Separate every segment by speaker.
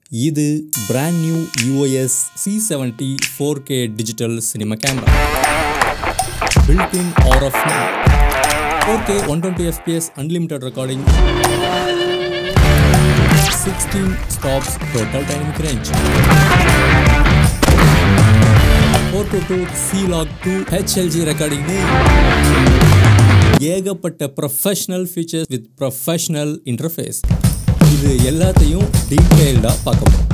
Speaker 1: இது brand new EOS C seventy four K digital cinema camera built in RF 4K 120 FPS unlimited recording 16 stops total dynamic range 422 C-Log 2 HLG recording ஏகப்பட்ட professional features with professional interface இது எல்லாத்தையும் டீட்டெயில்டாக பார்க்க போகிறோம்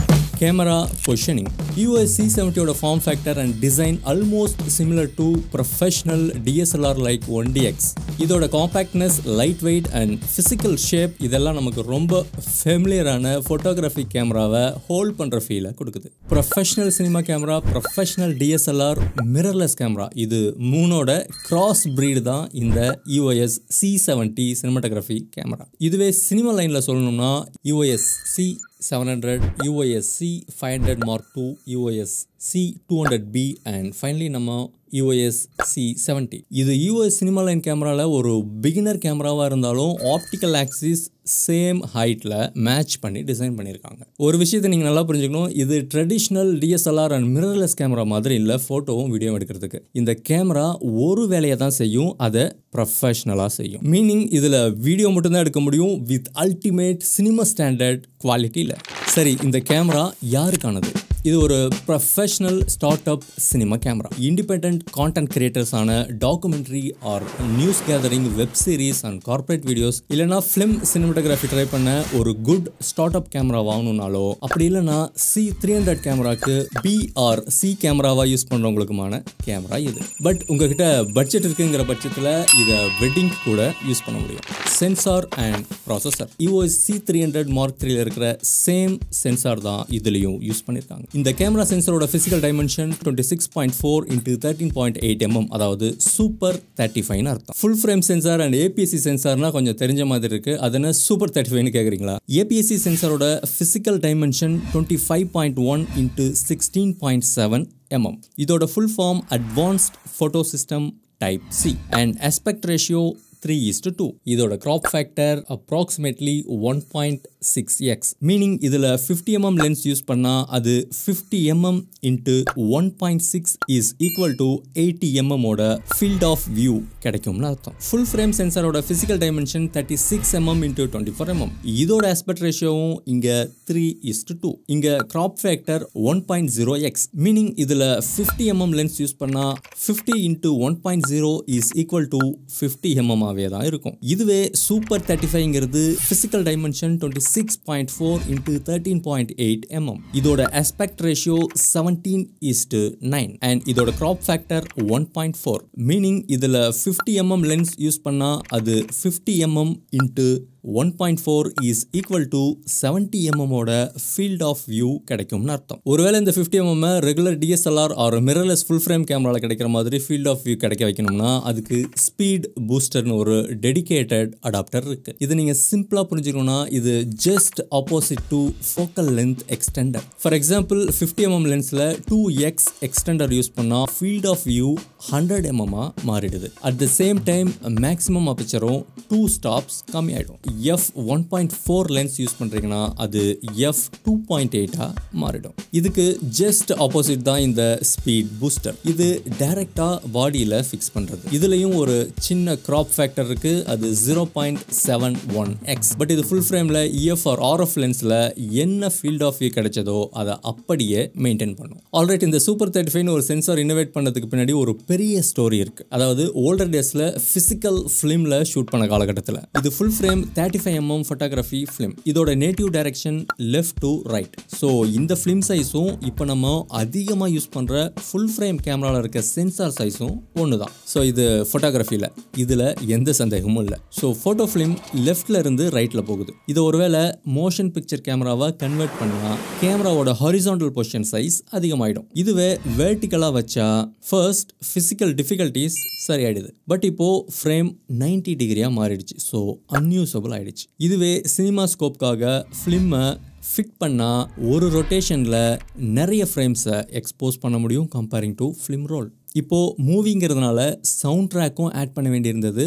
Speaker 1: camera positioning EOS C செவன்ட்டியோட form factor and design almost similar to professional DSLR like one DX இதோட compactness light weight and physical shape இதெல்லாம் நமக்கு ரொம்ப ஃபெமிலியரான ஃபோட்டோகிராஃபி கேமராவை ஹோல்ட் பண்ணுற ஃபீலை கொடுக்குது professional cinema camera professional DSLR mirrorless camera இது மூணோட கிராஸ் பிரீடு தான் இந்த US C seventy cinematography camera இதுவே சினிமா லைனில் சொல்லணும்னா EOS C 700 UIS C 500 Mark II UIS C 200B and finally நம்ம UIS C 70 இது யூஎஸ் சினிமா லைன் கேமராவில் ஒரு பிகினர் கேமராவாக இருந்தாலும் ஆப்டிக்கல் ஆக்சிஸ் சேம் ஹைட்டில் மேட்ச் பண்ணி டிசைன் பண்ணியிருக்காங்க ஒரு விஷயத்தை நீங்கள் நல்லா புரிஞ்சுக்கணும் இது traditional DSLR and mirrorless camera மாதிரி இல்லை ஃபோட்டோவும் வீடியோ எடுக்கிறதுக்கு இந்த கேமரா ஒரு வேலையை தான் செய்யும் அதை ப்ரொஃபஷ்னலாக செய்யும் மீனிங் இதில் வீடியோ மட்டும்தான் எடுக்க முடியும் வித் அல்டிமேட் சினிமா ஸ்டாண்டர்ட் குவாலிட்டியில் சரி இந்த கேமரா யாருக்கானது இது ஒரு professional start up cinema camera independent content கிரியேட்டர்ஸான documentary or news gathering web series and corporate videos இல்லைனா ஃபிலிம் சினிமாட்டோகிராஃபி ட்ரை பண்ண ஒரு குட் ஸ்டார்ட் அப் கேமரா வாங்கணும்னாலோ அப்படி இல்லைனா சி த்ரீ ஹண்ட்ரட் கேமராக்கு பிஆர் சி கேமராவாக யூஸ் பண்ணுறவங்களுக்குமான கேமரா இது பட் உங்ககிட்ட பட்ஜெட் இருக்குங்கிற பட்சத்தில் இதை வெட்டிங் கூட யூஸ் பண்ண முடியும் sensor and processor EOS C three hundred mark த்ரீல இருக்கிற சேம் சென்சார் தான் இதுலேயும் யூஸ் பண்ணியிருக்காங்க இந்த கேமரா சென்சரோட physical dimension twenty six point four into thirteen point eight MM அதாவது சூப்பர் தேர்ட்டி ஃபைவ்னு அர்த்தம் full frame sensor and APSC சென்சார்னா கொஞ்சம் தெரிஞ்ச மாதிரி இருக்கு அதன சூப்பர் தேர்ட்டி ஃபைவ்னு கேட்குறீங்களா ஏபிஎஸ்சி சென்சாரோட physical dimension twenty five point one into sixteen point seven MM இதோட full form advanced photo system type C and aspect ratio three is to two இதோட crop factor approximately one point six X meaning இதில் fifty MM lens use பண்ணால் அது fifty MM into one point six is equal to eighty எம்எம்மோட field of view கிடைக்கும்னு அர்த்தம் full frame சென்சாரோட physical dimension thirty six MM into twenty four MM இதோட aspect ரேஷியோவும் இங்கே த்ரீ இஸ்டு டூ இங்கே crop factor one point zero X meaning இதில் fifty MM lens use பண்ணால் fifty into one point zero is equal to fifty MM ஆகவே தான் இருக்கும் இதுவே சூப்பர் தேர்ட்டி ஃபைவ்ங்கிறது physical dimension twenty six point four into thirteen point eight MM இதோட aspect ratio seventeen is to nine and இதோட crop factor one point four meaning இதில் fifty MM lens use பண்ணால் அது fifty MM into one point four is equal to seventy எம்எம்மோட field of view கிடைக்கும்னு அர்த்தம் ஒருவேளை இந்த fifty MM regular DSLR or mirrorless full frame கேமராவில் கிடைக்கிற மாதிரி ஃபீல்ட் ஆஃப் வியூ கிடைக்க வைக்கணும்னா அதுக்கு ஸ்பீட் பூஸ்டர்னு ஒரு டெடிகேட்டட் அடாப்டர் இருக்கு இது நீங்கள் சிம்பிளாக புரிஞ்சுக்கணும்னா இது just opposite to focal length extender for example fifty MM லென்ஸில் டூ எக்ஸ் எக்ஸ்டெண்டர் யூஸ் பண்ணால் ஃபீல்ட் ஆஃப் வியூ ஹண்ட்ரட் எம்எம்மாக மாறிடுது at the same time maximum அபிச்சரும் டூ ஸ்டாப்ஸ் கம்மி ஆகிடும் F one point four lens use பண்ணுறீங்கன்னா அது F two point எயிட்டாக மாறிடும் இதுக்கு ஜஸ்ட் ஆப்போசிட் தான் இந்த ஸ்பீட் பூஸ்டர் இது டைரெக்டாக பாடியில் ஃபிக்ஸ் பண்ணுறது இதுலேயும் ஒரு சின்ன கிராப் ஃபேக்டர் இருக்குது அது zero point seven one X but இது ஃபுல் ஃப்ரேமில் இஎஃப் ஆர் ஆர்எஃப் லென்ஸில் என்ன ஃபீல்ட் ஆஃப் வியூ கிடைச்சதோ அதை அப்படியே மெயின்டைன் பண்ணும் ஆல்ரைட் இந்த சூப்பர் தேர்ட்டி ஃபைவ்னு ஒரு சென்சார் இன்னோவேட் பண்ணதுக்கு பின்னாடி ஒரு பெரிய ஸ்டோரி இருக்குது அதாவது ஓல்டர் டேஸில் ஃபிசிக்கல் ஃபிலிமில் ஷூட் பண்ண காலகட்டத்தில் இது full frame thirty five MM photography film இதோட நேட்டிவ் direction left to right so இந்த ஃபிலிம் சைஸும் இப்போ நம்ம அதிகமாக யூஸ் பண்ணுற ஃபுல் ஃப்ரேம் கேமராவில் இருக்க சென்சார் சைஸும் ஒன்று தான் ஸோ இது ஃபோட்டோகிராஃபியில் இதில் எந்த சந்தேகமும் இல்லை ஸோ ஃபோட்டோ ஃபிலிம் லெஃப்டில் இருந்து ரைட்டில் போகுது இது ஒருவேளை மோஷன் பிக்சர் கேமராவை கன்வெர்ட் பண்ணால் கேமராவோட ஹாரிசான்டல் பொசிஷன் சைஸ் அதிகமாயிடும் இதுவே வேர்ட்டிக்கலாக வச்சா ஃபர்ஸ்ட் ஃபிசிக்கல் டிஃபிகல்ட்டிஸ் சரியாயிடுது பட் இப்போ ஃப்ரேம் நைன்டி டிகிரியாக மாறிடுச்சு ஸோ அன்யூசபிள் ஆயிடுச்சு இதுவே சினிமா ஸ்கோப்காக ஃபிலிமை ஃபிட் பண்ணால் ஒரு ரொட்டேஷனில் நிறைய ஃப்ரேம்ஸை எக்ஸ்போஸ் பண்ண முடியும் கம்பேரிங் டு ஃபிலிம் ரோல் இப்போது மூவிங்கிறதுனால சவுண்ட் ட்ராக்கும் ஆட் பண்ண வேண்டியிருந்தது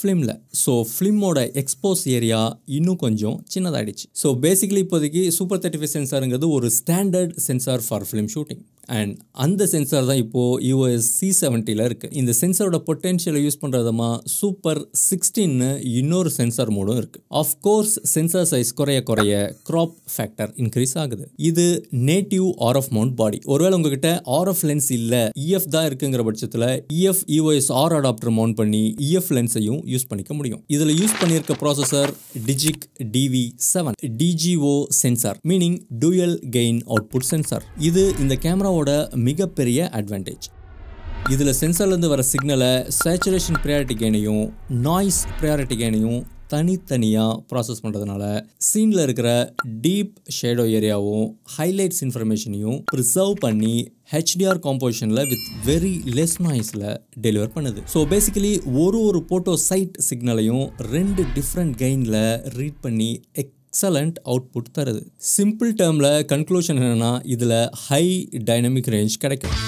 Speaker 1: ஃபிலிமில் ஸோ ஃபிலிமோட எக்ஸ்போஸ் ஏரியா இன்னும் கொஞ்சம் சின்னதாயிடுச்சு ஸோ பேசிக்கலி இப்போதைக்கு சூப்பர் தேர்ட்டி ஃபைவ் சென்சாருங்கிறது ஒரு standard sensor for film shooting and அந்த சென்சார் தான் இப்போது யூஎஸ் சி செவன்ட்டியில் இருக்குது இந்த சென்சாரோட பொட்டென்ஷியலை யூஸ் பண்ணுறதுமா சூப்பர் சிக்ஸ்டீன்னு இன்னொரு சென்சார் மோடும் இருக்குது ஆஃப்கோர்ஸ் சென்சார் சைஸ் குறைய குறைய க்ராப் ஃபேக்டர் இன்க்ரீஸ் ஆகுது இது நேட்டிவ் ஆர்எஃப் மவுண்ட் பாடி ஒருவேளை உங்ககிட்ட ஆர்எஃப் லென்ஸ் இல்லை இஎஃப் தான் இருக்குங்கிற பட்சத்தில் EF EOS R adapter mount பண்ணி இஎஃப் லென்ஸையும் யூஸ் பண்ணிக்க முடியும் இதில் யூஸ் பண்ணியிருக்க processor DIGIC DV seven DGO sensor meaning dual gain output sensor இது இந்த கேமராவோட மிகப்பெரிய அட்வான்டேஜ் இதில் சென்சார்லேருந்து வர சிக்னலை சேச்சுரேஷன் ப்ரையாரிட்டி கெயினையும் நாய்ஸ் ப்ரையாரிட்டி கெயினையும் தனித்தனியாக ப்ராசஸ் பண்ணுறதுனால சீனில் இருக்கிற டீப் ஷேடோ ஏரியாவும் ஹைலைட்ஸ் இன்ஃபர்மேஷனையும் ப்ரிசர்வ் பண்ணி ஹெச்டிஆர் காம்போசிஷனில் வித் வெரி லெஸ் நாய்ஸில் டெலிவர் பண்ணுது ஸோ பேசிக்கலி ஒரு ஒரு போட்டோ சைட் சிக்னலையும் ரெண்டு டிஃப்ரெண்ட் கெயினில் ரீட் பண்ணி எக்ஸலண்ட் அவுட்புட் தருது சிம்பிள் டேர்மில் கன்க்ளூஷன் என்னென்னா இதில் ஹை டைனமிக் ரேஞ்ச் கிடைக்கும்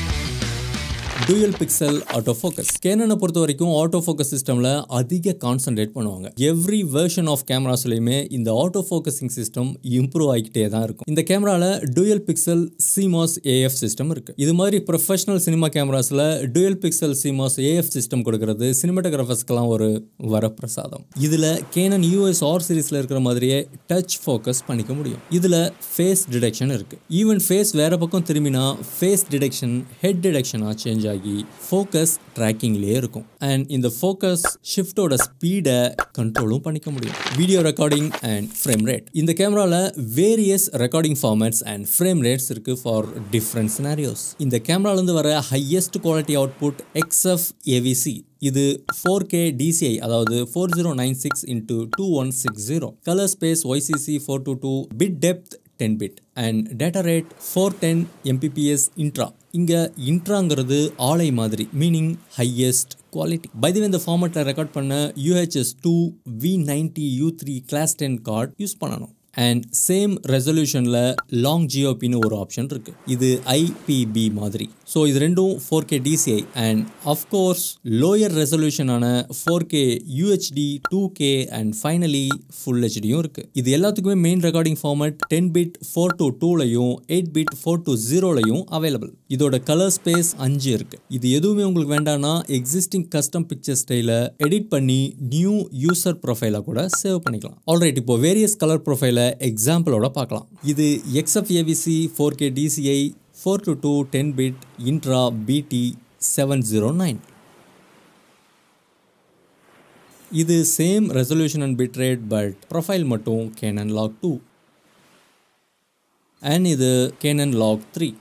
Speaker 1: டூயல் பிக்சல் ஆட்டோ ஃபோக்கஸ் கேனனை பொறுத்த வரைக்கும் ஆட்டோ ஃபோக்கஸ் சிஸ்டமில் அதிக கான்சன்ட்ரேட் பண்ணுவாங்க எவ்ரி வெர்ஷன் ஆஃப் கேமராஸ்லையுமே இந்த ஆட்டோ ஃபோக்கஸிங் சிஸ்டம் இம்ப்ரூவ் ஆகிக்கிட்டே தான் இருக்கும் இந்த கேமராவில் dual pixel CMOS AF system இருக்கு இது மாதிரி ப்ரொஃபஷனல் சினிமா கேமராஸில் dual pixel CMOS AF system கொடுக்கறது சினிமாட்டோகிராஃபர்ஸ்க்கெல்லாம் ஒரு வரப்பிரசாதம் இதில் கேனன் யூஎஸ் ஆர் சீரிஸில் இருக்கிற மாதிரியே டச் ஃபோக்கஸ் பண்ணிக்க முடியும் இதில் ஃபேஸ் டிடெக்ஷன் இருக்கு ஈவன் ஃபேஸ் வேற பக்கம் திரும்பினா ஃபேஸ் டிடெக்ஷன் ஹெட் டிடெக்ஷனாக சேஞ்ச் ஆகி ஃபோக்கஸ் ட்ராக்கிங்லேயே இருக்கும் அண்ட் இந்த ஃபோக்கஸ் ஷிஃப்டோட ஸ்பீடை கண்ட்ரோலும் பண்ணிக்க முடியும் video recording and frame rate இந்த கேமராவில் various recording formats and frame rates இருக்கு ஃபார் டிஃப்ரெண்ட் சினாரியோஸ் இந்த கேமராலேருந்து வர highest quality output XF AVC இது ஃபோர் கே டிசிஐ அதாவது four zero nine six into two one six zero colour space ஒய்சிசி four two two bit depth ten bit and data rate four ten MBPS intra இங்கே இன்ட்ராங்கிறது ஆலை மாதிரி meaning highest quality பைதவே இந்த ஃபார்மேட்டில் record பண்ண UHS two V ninety U three class ten card use பண்ணணும் and same ரெசல்யூஷனில் long ஜியோபின்னு ஒரு ஆப்ஷன் இருக்குது இது ஐபிபி மாதிரி ஸோ இது ரெண்டும் four K DCI and of course lower ரெசல்யூஷனான four K UHD two K and finally full ஹெச்டியும் இருக்குது இது எல்லாத்துக்குமே main recording format ten bit four two டூலையும் எயிட் பிட் ஃபோர் டூ ஜீரோலையும் அவைலபிள் இதோட கலர் ஸ்பேஸ் அஞ்சு இருக்குது இது எதுவுமே உங்களுக்கு வேண்டாம்னா எக்ஸிஸ்டிங் கஸ்டம் பிக்சர் ஸ்டைலை எடிட் பண்ணி நியூ யூசர் ப்ரொஃபைலை கூட சேவ் பண்ணிக்கலாம் ஆல்ரைட் இப்போ வேரியஸ் கலர் ப்ரொஃபைலை எக்ஸாம்பிளோட பார்க்கலாம் இது XF AVC four K DCI four two two ten bit intra BT seven zero nine இது same resolution and bit rate but profile மட்டும் கேனன் லாக் டூ அண்ட் இது கேனன் லாக் த்ரீ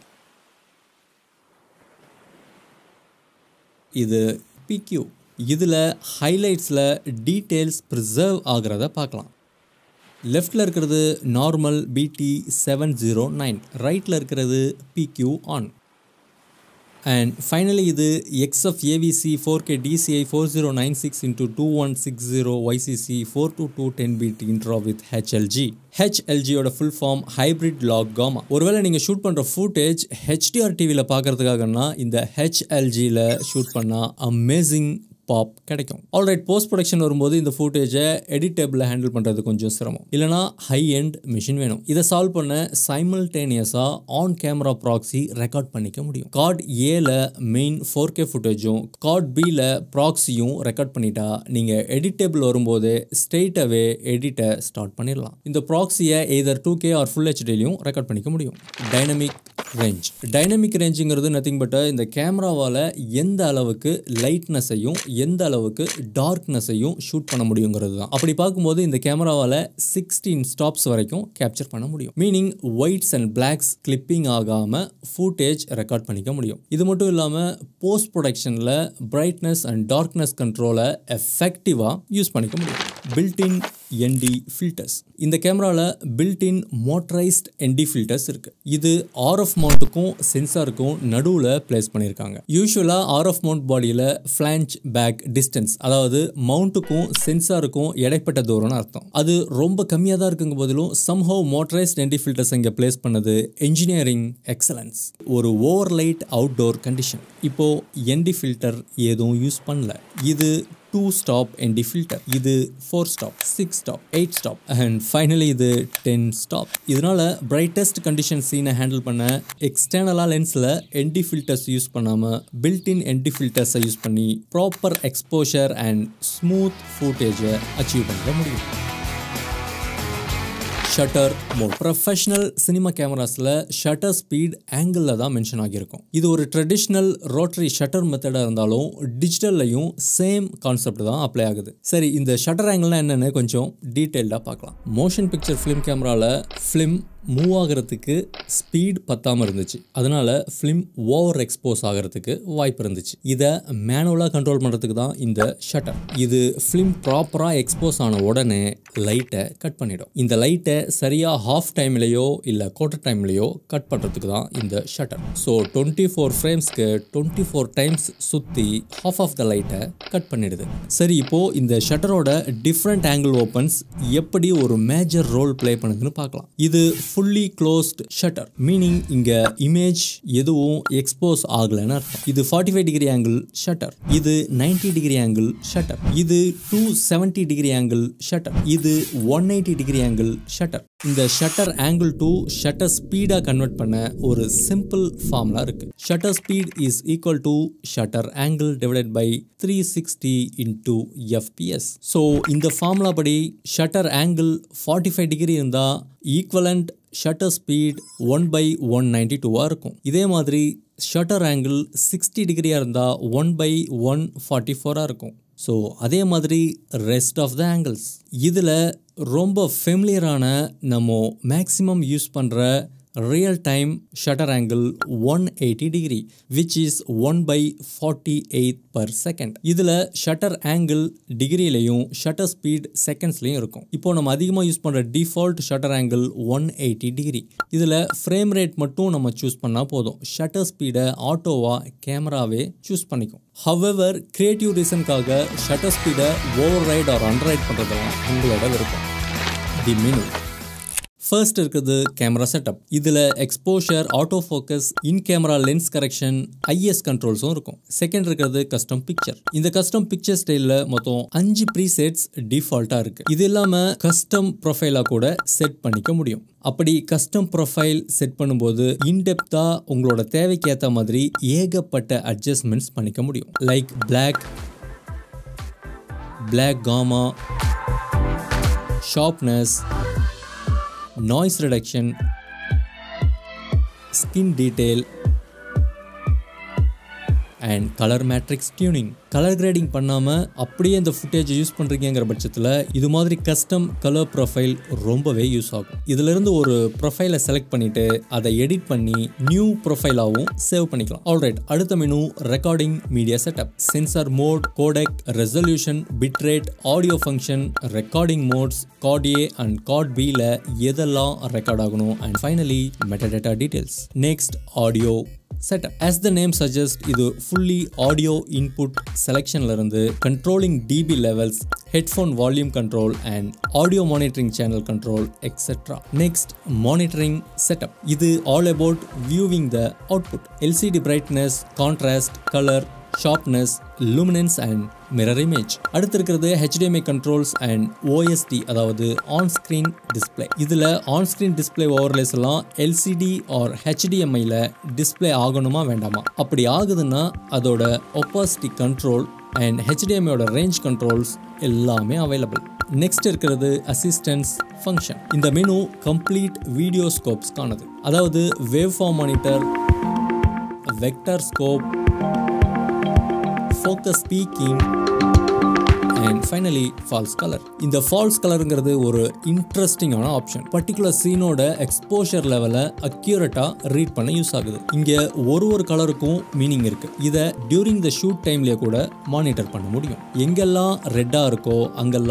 Speaker 1: இது PQ இதில் ஹைலைட்ஸில் details preserve ஆகிறத பார்க்கலாம் லெஃப்டில் இருக்கிறது normal பிடி செவன் ஜீரோ நைன் ரைட்டில் இருக்கிறது பிக்யூ ஆன் அண்ட் ஃபைனலி இது XF AVC four K DCI four zero nine six into two one six zero YCC four two two ten bit intra with HLG ஹெச்எல்ஜியோட full form hybrid log gamma ஒருவேளை நீங்கள் shoot பண்ணுற footage HDR டிவியில் பார்க்கறதுக்காகனா இந்த ஹெச்எல்ஜியில் shoot பண்ணால் amazing pop கிடைக்கும் ஆல்ரைட் போஸ்ட் ப்ரொடக்ஷன் வரும்போது இந்த ஃபுட்டேஜை எடிட்டபிளில் ஹேண்டில் பண்ணுறது கொஞ்சம் சிரமம் இல்லைனா ஹை எண்ட் மிஷின் வேணும் இதை சால்வ் பண்ண சைமல்டேனியஸாக ஆன் கேமரா ப்ராக்ஸி ரெக்கார்ட் பண்ணிக்க முடியும் கார்ட் ஏல மெயின் ஃபோர் கே ஃபுட்டேஜும் கார்ட் பியில் ப்ராக்ஸியும் ரெக்கார்ட் பண்ணிட்டா நீங்கள் எடிட்டபிள் வரும்போது ஸ்ட்ரெயிட்டாகவே எடிட்டை ஸ்டார்ட் பண்ணிடலாம் இந்த ப்ராக்ஸியை either two K or full ஹெச்டிலையும் ரெக்கார்ட் பண்ணிக்க முடியும் டைனமிக் ரேஞ்ச் டைனமிக் ரேஞ்சுங்கிறது நத்திங் பட் இந்த கேமராவால் எந்த அளவுக்கு லைட்னஸையும் எந்த அளவுக்கு டார்க்னஸையும் ஷூட் பண்ண முடியுங்கிறது தான் அப்படி பார்க்கும்போது இந்த கேமராவால் சிக்ஸ்டீன் ஸ்டாப்ஸ் வரைக்கும் கேப்சர் பண்ண முடியும் meaning whites and blacks clipping ஆகாமல் ஃபுட்டேஜ் ரெக்கார்ட் பண்ணிக்க முடியும் இது மட்டும் இல்லாமல் போஸ்ட் ப்ரொடக்ஷனில் பிரைட்னஸ் அண்ட் டார்க்னஸ் கண்ட்ரோலை எஃபெக்டிவாக யூஸ் பண்ணிக்க முடியும் பில்டின் என்டி ஃபில்டர்ஸ் இந்த கேமராவில் பில்டின் மோட்டரைஸ்ட் என்டி ஃபில்டர்ஸ் இருக்குது இது ஆர்எஃப் மவுண்ட்டுக்கும் சென்சாருக்கும் நடுவில் பிளேஸ் பண்ணியிருக்காங்க யூஸ்வலாக ஆர்எஃப் மவுண்ட் பாடியில் ஃப்ளான்ச் பேக் டிஸ்டன்ஸ் அதாவது மவுண்ட்டுக்கும் சென்சாருக்கும் இடைப்பட்ட தூரம்னு அர்த்தம் அது ரொம்ப கம்மியாக தான் இருக்குங்க போதிலும் சம்ஹவ் மோட்டரைஸ்ட் என்டி ஃபில்டர்ஸ் இங்கே பிளேஸ் பண்ணது என்ஜினியரிங் எக்ஸலன்ஸ் ஒரு ஓவர் லைட் அவுட்டோர் கண்டிஷன் இப்போது என்டி ஃபில்டர் எதுவும் யூஸ் பண்ணல இது டூ ஸ்டாப் என்டி ஃபில்டர் இது four stop six stop eight stop and finally இது டென் ஸ்டாப் இதனால பிரைட்டஸ்ட் கண்டிஷன் சீனை ஹேண்டில் பண்ண எக்ஸ்டர்னலாக லென்ஸில் என்டி ஃபில்டர்ஸ் யூஸ் பண்ணாமல் பில்ட்-இன் என்டி ஃபில்டர்ஸை யூஸ் பண்ணி ப்ராப்பர் எக்ஸ்போஷர் அண்ட் ஸ்மூத் ஃபூட்டேஜை அச்சீவ் பண்ணிக்க முடியும் shutter mode professional cinema கேமராஸில் shutter speed ஆங்கிளில் தான் மென்ஷன் ஆகியிருக்கும் இது ஒரு ட்ரெடிஷ்னல் ரோட்டரி ஷட்டர் மெத்தடாக இருந்தாலும் டிஜிட்டல்லையும் சேம் கான்செப்ட் தான் அப்ளை ஆகுது சரி இந்த ஷட்டர் ஆங்கிள்னா என்னென்னு கொஞ்சம் டீட்டெயில்டாக பார்க்கலாம் மோஷன் பிக்சர் ஃபிலிம் கேமராவில் ஃபிலிம் மூவ் ஆகிறதுக்கு ஸ்பீட் பத்தாமல் இருந்துச்சு அதனால ஃபிலிம் ஓவர் எக்ஸ்போஸ் ஆகிறதுக்கு வாய்ப்பு இருந்துச்சு இதை மேனுவலாக கண்ட்ரோல் பண்ணுறதுக்கு தான் இந்த ஷட்டர் இது ஃபிலிம் ப்ராப்பராக எக்ஸ்போஸ் ஆன உடனே லைட்டை கட் பண்ணிடும் இந்த லைட்டை சரியாக ஹாஃப் டைம்லேயோ இல்லை குவார்டர் டைம்லேயோ கட் பண்ணுறதுக்கு தான் இந்த ஷட்டர் ஸோ டுவெண்ட்டி ஃபோர் ஃப்ரேம்ஸ்க்கு டுவெண்ட்டி ஃபோர் டைம்ஸ் சுற்றி ஹாஃப் ஆஃப் த லைட்டை கட் பண்ணிடுது சரி இப்போது இந்த ஷட்டரோட டிஃப்ரெண்ட் ஆங்கிள் ஓப்பன்ஸ் எப்படி ஒரு மேஜர் ரோல் ப்ளே பண்ணுதுன்னு பார்க்கலாம் இது ஃபுல்லி க்ளோஸ்ட் ஷட்டர் மீனிங் இங்க இமேஜ் எதுவும் எக்ஸ்போஸ் ஆகலைன்னு அர்த்தம் இது forty five degree angle shutter இது நைன்டி டிகிரி ஆங்கிள் ஷட்டர் இது two seventy degree angle shutter இது one eighty degree angle shutter இந்த ஷட்டர் ஆங்கிள் டு ஷட்டர் ஸ்பீடாக கன்வெர்ட் பண்ண ஒரு சிம்பிள் ஃபார்முலா இருக்கு shutter speed is equal to shutter angle divided by three sixty into FPS so இந்த formula படி shutter angle forty five degree இருந்தால் equivalent shutter speed one by one ninety டூவாக இருக்கும் இதே மாதிரி ஷட்டர் ஆங்கிள் சிக்ஸ்டி டிகிரியாக இருந்தால் ஒன் பை ஒன் ஃபார்ட்டி ஃபோராக இருக்கும் ஸோ அதே மாதிரி ரெஸ்ட் ஆஃப் த ஆங்கிள்ஸ் இதில் ரொம்ப ஃபெமிலியரான நம்ம மேக்ஸிமம் யூஸ் பண்ணுற real time shutter angle one eighty degree which is one by forty eight per second இதில் ஷட்டர் ஆங்கிள் டிகிரிலையும் ஷட்டர் ஸ்பீட் செகண்ட்ஸ்லையும் இருக்கும் இப்போ நம்ம அதிகமாக யூஸ் பண்ணுற default shutter angle one eighty degree இதில் ஃப்ரேம் ரேட் மட்டும் நம்ம சூஸ் பண்ணால் போதும் ஷட்டர் ஸ்பீடை ஆட்டோவாக கேமராவே சூஸ் பண்ணிக்கும் ஹவெவர் கிரியேட்டிவ் ரீசனுக்காக ஷட்டர் ஸ்பீடை override or underride பண்ணுறதெல்லாம் உங்களோட விருப்பம் தி மினு ஃபர்ஸ்ட் இருக்குது கேமரா செட்டப் இதில் exposure auto focus in camera lens correction IS கண்ட்ரோல்ஸும் இருக்கும் செகண்ட் இருக்கிறது கஸ்டம் பிக்சர் இந்த கஸ்டம் பிக்சர் ஸ்டைலில் மொத்தம் அஞ்சு ப்ரீசெட்ஸ் டிஃபால்ட்டாக இருக்கு இது இல்லாமல் கஸ்டம் ப்ரொஃபைலாக கூட செட் பண்ணிக்க முடியும் அப்படி கஸ்டம் ப்ரொஃபைல் செட் பண்ணும்போது இன்டெப்த்தாக உங்களோட தேவைக்கு ஏற்ற மாதிரி ஏகப்பட்ட அட்ஜஸ்ட்மெண்ட்ஸ் பண்ணிக்க முடியும் like black black gamma sharpness noise reduction skin detail and colour matrix tuning colour grading பண்ணாமல் அப்படியே இந்த ஃபுட்டேஜ் யூஸ் பண்ணுறீங்கிற பட்சத்தில் இது மாதிரி கஸ்டம் கலர் ப்ரொஃபைல் ரொம்பவே யூஸ் ஆகும் இதிலிருந்து ஒரு ப்ரொஃபைலை செலக்ட் பண்ணிவிட்டு அதை எடிட் பண்ணி நியூ ப்ரொஃபைலாகவும் சேவ் பண்ணிக்கலாம் ஆல்ரைட் அடுத்த menu recording media setup sensor mode codec resolution bitrate audio function recording modes card A and card பியில் எதெல்லாம் ரெக்கார்ட் ஆகணும் and finally metadata details next audio setup as the name suggest இது fully audio input செலெக்ஷன்ல இருந்து controlling dB levels headphone volume control and audio monitoring channel control etcetera next monitoring setup இது all about viewing the output LCD brightness contrast colour sharpness luminance and mirror image அடுத்து இருக்கிறது HDMI controls and OSD அதாவது on screen display இதில் on screen display overlays எல்லாம் LCD or ஹெச்டிஎம்ஐயில் display ஆகணுமா வேண்டாமா அப்படி ஆகுதுன்னா அதோட ஒப்பாசிட்டி கண்ட்ரோல் அண்ட் ஹெச்டிஎம்ஐயோட ரேஞ்ச் கண்ட்ரோல்ஸ் எல்லாமே அவைலபிள் நெக்ஸ்ட் இருக்கிறது அசிஸ்டன்ஸ் ஃபங்க்ஷன் இந்த மெனு கம்ப்ளீட் வீடியோ ஸ்கோப்ஸ்க்கானது அதாவது waveform monitor vector scope focus speaking and finally false colour இந்த ஃபால்ஸ் கலருங்கிறது ஒரு இன்ட்ரெஸ்டிங்கான ஆப்ஷன் பர்டிகுலர் சீனோட எக்ஸ்போஷர் லெவலை அக்யூரேட்டாக ரீட் பண்ண யூஸ் ஆகுது இங்கே ஒரு ஒரு கலருக்கும் மீனிங் இருக்கு இதை டியூரிங் த ஷூட் டைம்லேயே கூட மானிட்டர் பண்ண முடியும் எங்கெல்லாம் ரெட்டாக இருக்கோ அங்கெல்லாம்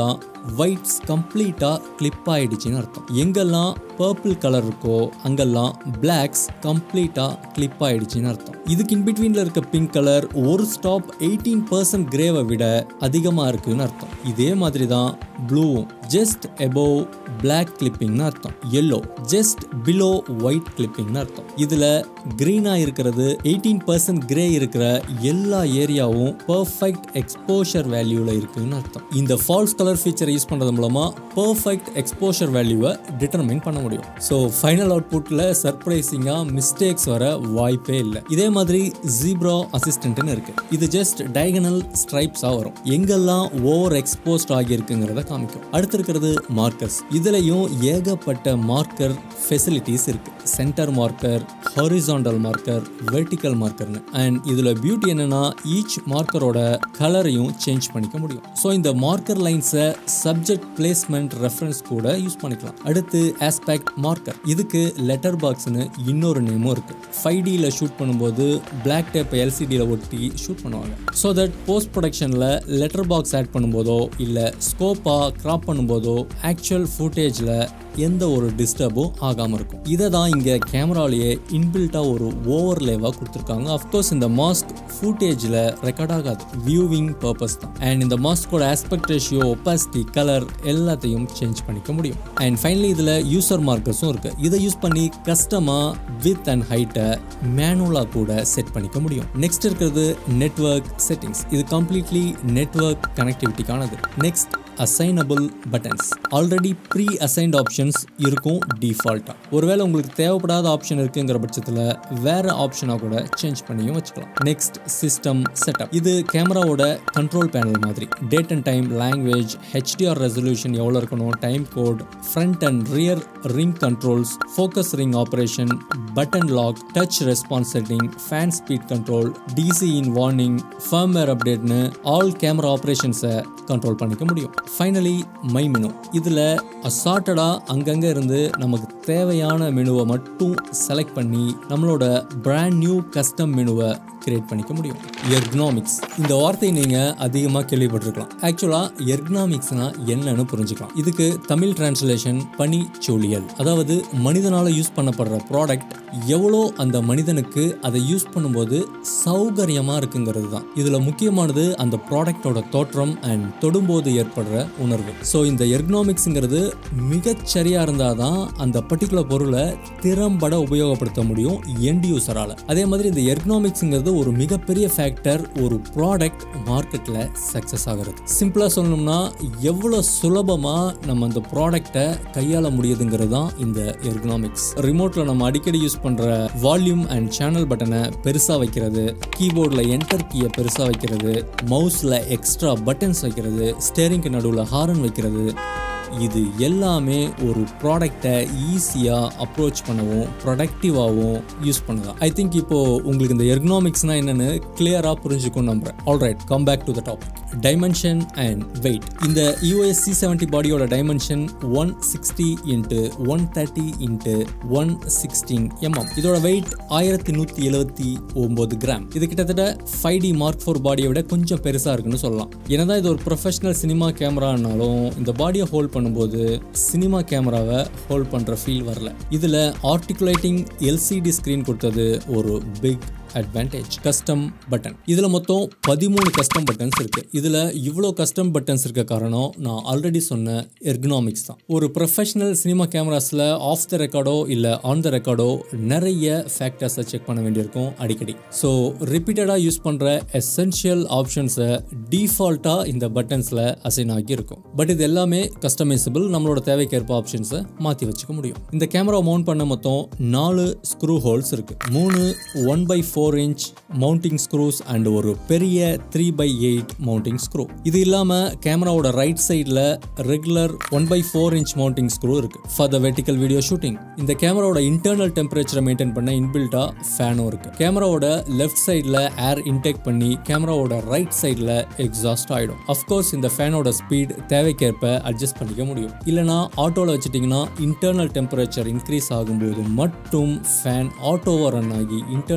Speaker 1: ஒயிட்ஸ் கம்ப்ளீட்டாக கிளிப் ஆயிடுச்சுன்னு அர்த்தம் எங்கெல்லாம் பர்பிள் கலர் இருக்கோ அங்கெல்லாம் பிளாக்ஸ் கம்ப்ளீட்டாக கிளிப் ஆயிடுச்சுன்னு அர்த்தம் இதுக்கு இன்பிட்வீனில் இருக்க பிங்க் கலர் ஒரு ஸ்டாப் எயிட்டீன் பர்சன்ட் கிரேவை விட அதிகமாக இருக்குன்னு அர்த்தம் இதே மாதிரி தான் ப்ளூவும் ஜஸ்ட் எபோவ் பிளாக் கிளிப்பிங்னு அர்த்தம் எல்லோ ஜஸ்ட் பிலோ ஒயிட் கிளிப்பிங்னு அர்த்தம் இதில் க்ரீனாக இருக்கிறது எயிட்டீன் பர்சன்ட் கிரே இருக்கிற எல்லா ஏரியாவும் பர்ஃபெக்ட் எக்ஸ்போஷர் வேல்யூவில் இருக்குன்னு அர்த்தம் இந்த ஃபால்ஸ் கலர் ஃபீச்சரை யூஸ் பண்ணுறது மூலமாக பர்ஃபெக்ட் எக்ஸ்போஷர் வேல்யூவை டிட்டர்மைன் பண்ண முடியும் ஸோ ஃபைனல் அவுட்புட்டில் சர்ப்ரைசிங்காக மிஸ்டேக்ஸ் வர வாய்ப்பே இல்லை இதே மாதிரி ஜீப்ரா அசிஸ்டன்ட்னு இருக்கு இது ஜஸ்ட் டயகனல் ஸ்ட்ரைப்ஸாக வரும் எங்கெல்லாம் ஓவர் எக்ஸ்போஸ்ட் ஆகியிருக்குங்கிறத காமிக்கும் அடுத்து இருக்கிறது மார்க்கர்ஸ் இதுலயும் ஏகப்பட்ட மார்க்கர் ஃபெசிலிட்டிஸ் இருக்கு centre marker horizontal marker vertical மார்க்கர்னு அண்ட் இதுல பியூட்டி என்னன்னா ஈச் மார்க்கரோட கலரையும் சேஞ்ச் பண்ணிக்க முடியும் ஸோ இந்த மார்க்கர் லைன்ஸை சப்ஜெக்ட் பிளேஸ்மெண்ட் ரெஃபரன்ஸ் கூட யூஸ் பண்ணிக்கலாம் அடுத்து ஆஸ்பெக்ட் மார்க்கர் இதுக்கு லெட்டர் பாக்ஸ்னு இன்னொரு நேமும் இருக்கு ஃபைவ் டியில் ஷூட் பண்ணும்போது பிளாக் டேப் எல்சிடியில் ஒட்டி ஷூட் பண்ணுவாங்க ஸோ தட் போஸ்ட் ப்ரொடக்ஷனில் லெட்டர் பாக்ஸ் ஆட் பண்ணும்போதோ இல்லை ஸ்கோப்பாக கிராப் பண்ணும்போதோ ஆக்சுவல் ஃபுட்டேஜில் எந்த ஒரு டிஸ்டர்பும் ஆகாமல் இருக்கும் இதை தான் இங்கே கேமராலேயே இன்பில்ட்டாக ஒரு ஓவர்லேவாக கொடுத்துருக்காங்க அஃப்கோர்ஸ் இந்த மாஸ்க் ஃபுட்டேஜில் ரெக்கார்ட் ஆகாது வியூவிங் பர்பஸ் தான் அண்ட் இந்த மாஸ்கோட ஆஸ்பெக்ட் ரேஷியோ ஒப்பாசிட்டி கலர் எல்லாத்தையும் சேஞ்ச் பண்ணிக்க முடியும் அண்ட் ஃபைனலி இதில் யூசர் மார்க்கர்ஸும் இருக்குது இதை யூஸ் பண்ணி கஸ்டமாக வித் அண்ட் ஹைட்டை மேனுவலாக கூட செட் பண்ணிக்க முடியும் நெக்ஸ்ட் இருக்கிறது நெட்வொர்க் செட்டிங்ஸ் இது கம்ப்ளீட்லி நெட்வொர்க் கனெக்டிவிட்டிக்கானது next assignable buttons already pre assigned options இருக்கும் டிஃபால்ட்டாக ஒருவேளை உங்களுக்கு தேவைப்படாத ஆப்ஷன் இருக்குங்கிற பட்சத்தில் வேற ஆப்ஷனாக கூட சேஞ்ச் பண்ணியும் வச்சுக்கலாம் நெக்ஸ்ட் சிஸ்டம் செட்டப் இது கேமராவோட கண்ட்ரோல் பேனல் மாதிரி date and time language HDR resolution எவ்வளோ இருக்கணும் time code front and rear ring controls focus ring operation button lock touch response setting fan speed control DC in warning firmware அப்டேட்னு all camera ஆப்ரேஷன்ஸை control பண்ணிக்க முடியும் finally my menu இதில் அசார்ட்டடாக அங்கங்கே இருந்து நமக்கு தேவையான மெனுவை மட்டும் செலக்ட் பண்ணி நம்மளோட பிராண்ட் நியூ கஸ்டம் மெனுவை கிரியேட் பண்ணிக்க முடியும் எர்கனாமிக்ஸ் இந்த வார்த்தையை நீங்கள் அதிகமாக கேள்விப்பட்டிருக்கலாம் ஆக்சுவலாக எர்கனாமிக்ஸ்னா என்னன்னு புரிஞ்சுக்கலாம் இதுக்கு தமிழ் டிரான்ஸ்லேஷன் பனி சூழியல் அதாவது மனிதனால் யூஸ் பண்ணப்படுற ப்ராடக்ட் எவ்வளோ அந்த மனிதனுக்கு அதை யூஸ் பண்ணும்போது சௌகரியமாக இருக்குங்கிறது தான் இதில் முக்கியமானது அந்த ப்ராடக்டோட தோற்றம் அண்ட் தொடும்போது ஏற்படுற உணர்வு ஸோ இந்த எர்கனாமிக்ஸுங்கிறது மிகச்சரியாக இருந்தால் தான் அந்த பர்டிகுலர் பொருளை திறம்பட உபயோகப்படுத்த முடியும் எண்ட் யூசரால் அதே மாதிரி இந்த எர்கனாமிக்ஸுங்கிறது ஒரு மிகப்பெரிய ஃபேக்டர் ஒரு ப்ராடக்ட் மார்க்கெட்டில் சக்ஸஸ் ஆகிறது சிம்பிளாக சொல்லணும்னா எவ்வளோ சுலபமாக நம்ம அந்த ப்ராடக்டை கையாள முடியுதுங்கிறது தான் இந்த எர்கனாமிக்ஸ் ரிமோட்டில் நம்ம அடிக்கடி யூஸ் பண்ணுற வால்யூம் அண்ட் சேனல் பட்டனை பெருசாக வைக்கிறது கீபோர்டில் என்டர் கீயை பெருசாக வைக்கிறது மவுஸில் எக்ஸ்ட்ரா பட்டன்ஸ் வைக்கிறது ஸ்டேரிங்க்கு நடுவில் ஹாரன் வைக்கிறது இது எல்லாமே ஒரு ப்ராடக்டை ஈஸியாக அப்ரோச் பண்ணவும் ப்ரொடக்டிவாகவும் யூஸ் பண்ணலாம் ஐ திங்க் இப்போ உங்களுக்கு இந்த எர்கனாமிக்ஸ்னா என்னன்னு கிளியராக புரிஞ்சுக்கும் நம்புறேன் alright come back to the topic dimension and weight இந்த யூஎஸ் சி செவன்டி பாடியோட dimension one sixty into one thirty into one sixteen mm இதோட வெயிட் ஆயிரத்தி நூற்றி எழுபத்தி ஒம்பது கிராம் இது கிட்டத்தட்ட ஃபைவ் டி மார்க் ஃபோர் பாடியை விட கொஞ்சம் பெருசாக இருக்குன்னு சொல்லலாம் என்னதான் இது ஒரு ப்ரொஃபஷனல் சினிமா கேமரானாலும் இந்த பாடியை ஹோல்ட் பண்ணும்போது சினிமா கேமராவை ஹோல்ட் பண்ணுற ஃபீல் வரல இதில் ஆர்டிகுலேட்டிங் எல்சிடி ஸ்க்ரீன் கொடுத்தது ஒரு பிக் அட்வான்டேஜ் கஸ்டம் பட்டன் இதில் மொத்தம் பதிமூணு கஸ்டம் பட்டன்ஸ் இருக்கு இதில் இவ்வளோ கஸ்டம் பட்டன்ஸ் இருக்க காரணம் நான் ஆல்ரெடி சொன்ன எர்கனாமிக்ஸ் தான் ஒரு ப்ரொஃபஷனல் சினிமா கேமராஸில் ஆஃப் த ரெக்கார்டோ இல்லை ஆன் த ரெக்கார்டோ நிறைய ஃபேக்டர்ஸை செக் பண்ண வேண்டியிருக்கும் அடிக்கடி ஸோ ரிப்பீட்டடாக யூஸ் பண்ணுற எசென்ஷியல் ஆப்ஷன்ஸை டிஃபால்ட்டாக இந்த பட்டன்ஸில் அசைன் ஆகி இருக்கும் பட் இது எல்லாமே கஸ்டமைசபிள் நம்மளோட தேவைக்கேற்ப ஆப்ஷன்ஸை மாற்றி வச்சுக்க முடியும் இந்த கேமரா மவுண்ட் பண்ண மொத்தம் நாலு ஸ்க்ரூ ஹோல்ஸ் இருக்கு மூணு one by four inch mounting screws and ஒரு பெரிய three by eight mounting screw இது இல்லாமல் கேமராவோட ரைட் சைடில் regular one by four inch mounting screw இருக்கு for the vertical video shooting இந்த கேமராவோட இன்டர்னல் டெம்பரேச்சரை மெயின்டைன் பண்ண இன்பில்ட்டா ஃபேனும் இருக்கு கேமராவோட லெஃப்ட் சைடில் ஏர் இன்டேக் பண்ணி கேமராவோட ரைட் சைடில் எக்ஸாஸ்ட் ஆகிடும் அஃப்கோர்ஸ் இந்த ஃபேனோட ஸ்பீட் தேவைக்கேற்ப அட்ஜஸ்ட் பண்ணிக்க முடியும் இல்லைனா ஆட்டோவில் வச்சுட்டிங்கன்னா இன்டர்னல் டெம்பரேச்சர் இன்க்ரீஸ் ஆகும்போது மட்டும் ஃபேன் ஆட்டோவாக ரன் ஆகி இன்டர்னல் டெம்பரேச்சர்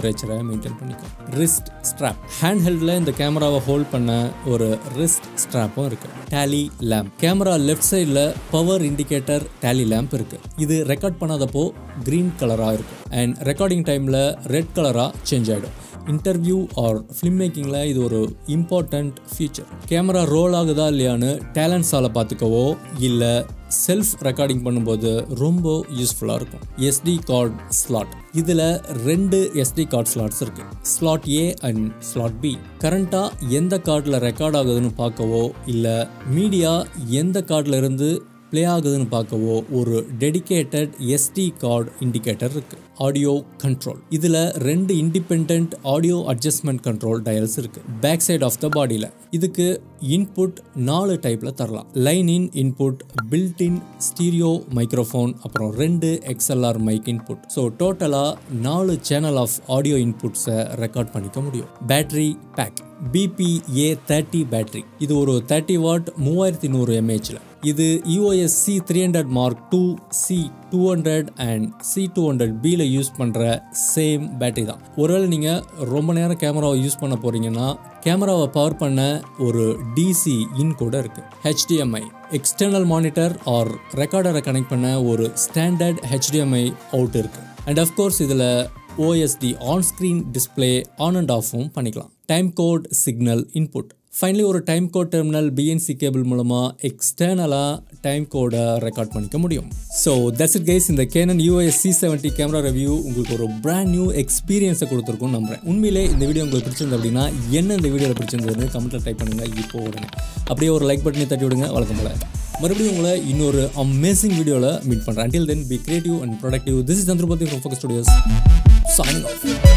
Speaker 1: டெம்பரேச்சரை மெயின்டைன் பண்ணிக்கும் ரிஸ்ட் ஸ்ட்ராப் ஹேண்ட் ஹெல்டில் இந்த கேமராவை ஹோல்ட் பண்ண ஒரு ரிஸ்ட் ஸ்ட்ராப்பும் இருக்கு டேலி லேம்ப் கேமரா லெஃப்ட் சைடில் பவர் இண்டிகேட்டர் டேலி லேம்ப் இருக்கு இது ரெக்கார்ட் பண்ணாதப்போ க்ரீன் கலராக இருக்கும் அண்ட் ரெக்கார்டிங் டைமில் ரெட் கலராக சேஞ்ச் ஆகிடும் இன்டர்வியூ ஆர் ஃபிலிம் மேக்கிங்கில் இது ஒரு இம்பார்ட்டண்ட் ஃபீச்சர் கேமரா ரோல் ஆகுதா இல்லையான்னு டேலண்ட்ஸால் பார்த்துக்கவோ இல்லை செல்ஃப் ரெக்கார்டிங் பண்ணும்போது ரொம்ப யூஸ்ஃபுல்லாக இருக்கும் எஸ்டி கார்டு ஸ்லாட் இதில் ரெண்டு எஸ்டி கார்டு ஸ்லாட்ஸ் இருக்கு slot A and slot B கரண்ட்டாக எந்த கார்டில் ரெக்கார்ட் ஆகுதுன்னு பார்க்கவோ இல்லை மீடியா எந்த கார்டில் இருந்து ப்ளே ஆகுதுன்னு பார்க்கவோ ஒரு டெடிகேட்டட் எஸ்டி கார்டு இண்டிகேட்டர் இருக்கு ஆடியோ கண்ட்ரோல் இதில் ரெண்டு independent audio adjustment control dials இருக்கு பேக் சைட் ஆஃப் த பாடியில் இதுக்கு இன்புட் நாலு டைப்பில் தரலாம் line in input built in stereo microphone அப்புறம் ரெண்டு எக்ஸ்எல்ஆர் மைக் இன்புட் ஸோ டோட்டலாக நாலு சேனல் ஆஃப் ஆடியோ இன்புட்ஸை ரெக்கார்ட் பண்ணிக்க முடியும் battery pack BPA thirty battery இது ஒரு தேர்ட்டி வாட் மூவாயிரத்தி நூறு எம்ஏஹில் இது EOS C three hundred mark two C two hundred and C two hundred பியில் யூஸ் பண்ணுற சேம் பேட்டரி தான் ஒருவேளை நீங்கள் ரொம்ப நேரம் கேமராவை யூஸ் பண்ண போகிறீங்கன்னா கேமராவை பவர் பண்ண ஒரு டிசி இன் கூட இருக்குது ஹெச்டிஎம்ஐ எக்ஸ்டர்னல் மானிட்டர் ஆர் ரெக்கார்டரை கனெக்ட் பண்ண ஒரு ஸ்டாண்டர்ட் ஹெச்டிஎம்ஐ அவுட் இருக்குது அண்ட் அஃப்கோர்ஸ் இதில் OSD on screen display on and ஆஃபும் பண்ணிக்கலாம் time code signal input finally ஒரு time code terminal BNC cable மூலமாக எக்ஸ்டர்னலாக டைம் கோடை ரெக்கார்ட் பண்ணிக்க முடியும் ஸோ தட்ஸ் இட் கைஸ் இந்த Canon US C seventy camera review உங்களுக்கு ஒரு பிராண்ட் நியூ எக்ஸ்பீரியன்ஸை கொடுத்துருக்கும் நம்புறேன் உண்மையிலே இந்த வீடியோ உங்களுக்கு பிடிச்சிருந்தது அப்படின்னா என்ன இந்த வீடியோவில் பிடிச்சிருந்ததுன்னு கமெண்ட்டில் டைப் பண்ணுங்கள் இப்போ உடனே அப்படியே ஒரு லைக் பட்டனை தட்டி விடுங்க வழக்கம் போல மறுபடியும் உங்களை இன்னொரு அமேசிங் வீடியோவில் மீட் பண்ணுறேன் until then be creative and productive this is Chandrapathi Focus Studios signing off